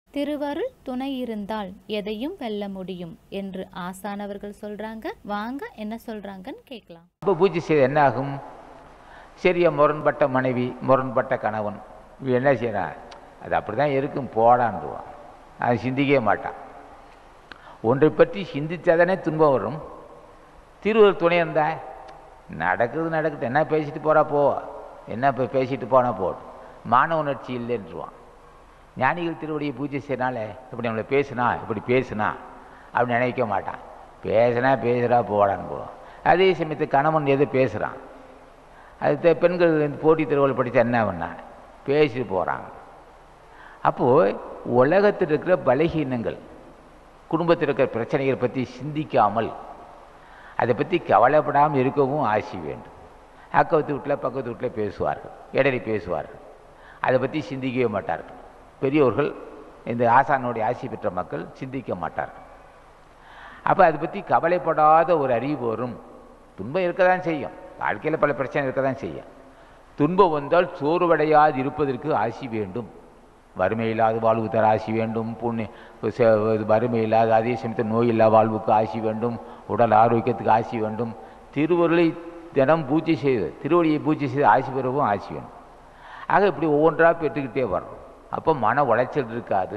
திருவருள் துணை இருந்தால் எதையும் வெல்ல முடியும் என்று ஆசானவர்கள் சொல்றாங்க வாங்க என்ன சொல்றாங்கன்னு கேட்கலாம் இப்போ பூஜை செய்து என்ன ஆகும் சரிய முரண்பட்ட மனைவி முரண்பட்ட கணவன் இவன் என்ன செய்கிறான் அது அப்படி தான் இருக்கும் போடான்டுவான் அது சிந்திக்கவே மாட்டான் ஒன்றை பற்றி சிந்தித்தாதானே துன்பம் வரும் திருவள்ளுவர் துணை இருந்தா நடக்குது நடக்குது என்ன பேசிட்டு போகிறா போ என்ன இப்போ பேசிட்டு போனால் போடும் மான உணர்ச்சி இல்லைன்றுவான் ஞானிகள் திருவடியை பூஜை செய்யனால இப்படி நம்மளை பேசுனா இப்படி பேசுனா அப்படின்னு நினைக்க மாட்டான் பேசுனா பேசுகிறா போடான்னு போடுவான் அதே சமயத்து கணவன் எது பேசுகிறான் அது த- பெண்கள் இந்த போட்டி திருவள்ளுவர் படித்தா என்ன பண்ணா பேசிட்டு போகிறாங்க அப்போது உலகத்தில் இருக்கிற பலகீனங்கள் குடும்பத்தில் இருக்கிற பிரச்சனைகள் பற்றி சிந்திக்காமல் அதை பற்றி கவலைப்படாமல் இருக்கவும் ஆசி வேண்டும் அக்கத்து வீட்டில் பக்கத்து வீட்டில் பேசுவார்கள் இடையில பேசுவார்கள் அதை பற்றி சிந்திக்கவே மாட்டார்கள் பெரியோர்கள் இந்த ஆசானுடைய ஆசி பெற்ற மக்கள் சிந்திக்க மாட்டார்கள் அப்போ அதை பற்றி கவலைப்படாத ஒரு அறிவு வரும் துன்பம் இருக்க தான் செய்யும் வாழ்க்கையில் பல பிரச்சனை இருக்க தான் செய்யும் துன்பம் வந்தால் சோர்வடையாது இருப்பதற்கு ஆசி வேண்டும் வறுமை இல்லாத வாழ்வு தர ஆசி வேண்டும் புண்ணி செ- இது வறுமை இல்லாத அதே சமயத்தில் நோய் இல்லா வாழ்வுக்கு ஆசி வேண்டும் உடல் ஆரோக்கியத்துக்கு ஆசி வேண்டும் திருவருளை தினம் பூஜை செய்து திருவடியை பூஜை செய்து ஆசி பெறவும் ஆசி வேண்டும் ஆக இப்படி ஒவ்வொன்றாக பெற்றுக்கிட்டே வரும் அப்போ மன உளைச்சல் இருக்காது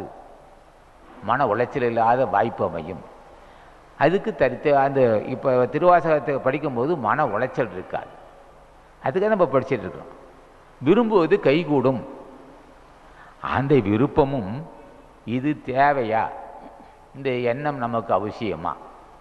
மன உளைச்சல் இல்லாத வாய்ப்பு அமையும் அதுக்கு தரித்து அந்த இப்போ திருவாசகத்தை படிக்கும்போது மன உளைச்சல் இருக்காது அதுக்காக நம்ம படிச்சுட்டு இருக்கோம் விரும்புவது கைகூடும் அந்த விருப்பமும் இது தேவையா இந்த எண்ணம் நமக்கு அவசியமா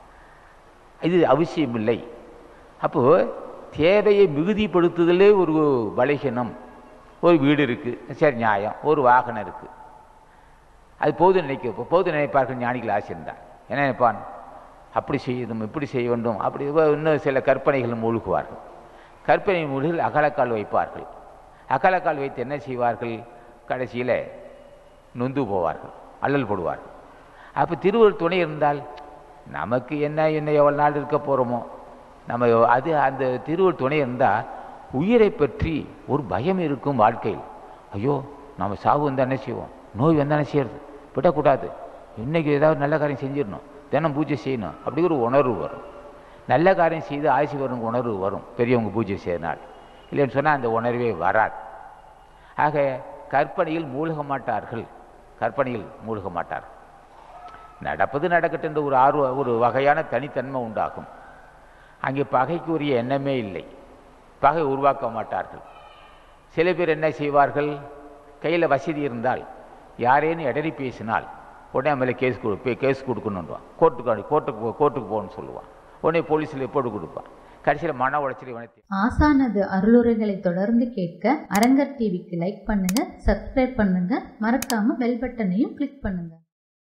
இது அவசியமில்லை அப்போது தேவையை மிகுதிப்படுத்துதலே ஒரு பலகீனம் ஒரு வீடு இருக்குது சரி நியாயம் ஒரு வாகனம் இருக்குது அது போது நினைக்க போது நினைப்பார்கள் ஞானிகள் ஆசிர்ந்தார் என்ன நினைப்பான் அப்படி செய்யணும் இப்படி செய்ய வேண்டும் அப்படி இன்னும் சில கற்பனைகள் மூழ்குவார்கள் கற்பனை மூழ்கில் அகலக்கால் வைப்பார்கள் அகலக்கால் வைத்து என்ன செய்வார்கள் கடைசியில் நொந்து போவார்கள் அல்லல் போடுவார்கள் அப்போ திருவள்ளுவர் துணை இருந்தால் நமக்கு என்ன என்ன எவ்வளோ நாள் இருக்க போகிறோமோ நம்ம அது அந்த திருவள்ளுவர் துணை இருந்தால் உயிரை பற்றி ஒரு பயம் இருக்கும் வாழ்க்கையில் ஐயோ நம்ம சாவு வந்தால் என்ன செய்வோம் நோய் வந்தால் என்ன செய்யறது விடக்கூடாது இன்னைக்கு ஏதாவது நல்ல காரியம் செஞ்சிடணும் தினம் பூஜை செய்யணும் அப்படி ஒரு உணர்வு வரும் நல்ல காரியம் செய்து ஆசி வரும் உணர்வு வரும் பெரியவங்க பூஜை செய்யறனால் இல்லைன்னு சொன்னால் அந்த உணர்வே வராது ஆக கற்பனையில் மூழ்க மாட்டார்கள் கற்பனையில் மூழ்க மாட்டார்கள் நடப்பது நடக்கட்டும் என்ற ஒரு ஆர்வ ஒரு வகையான தனித்தன்மை உண்டாகும் அங்கே பகைக்குரிய எண்ணமே இல்லை பகை உருவாக்க மாட்டார்கள் சில பேர் என்ன செய்வார்கள் கையில் வசதி இருந்தால் யாரேனும் இடறி பேசினால் உடனே மேலே கேஸ் கொடு கேஸ் கொடுக்கணுன்றான் கோர்ட்டுக்கு கோர்ட்டுக்கு போ- கோர்ட்டுக்கு போகணும்னு சொல்லுவான் உடனே போலீஸில் போட்டு கொடுப்பான் கடைசியில் மன உளைச்சல் இவனை ஆசானது அருளுரைகளை தொடர்ந்து கேட்க அரங்கர் டிவிக்கு லைக் பண்ணுங்க சப்ஸ்கிரைப் பண்ணுங்க மறக்காம பெல் பட்டனையும் கிளிக் பண்ணுங்க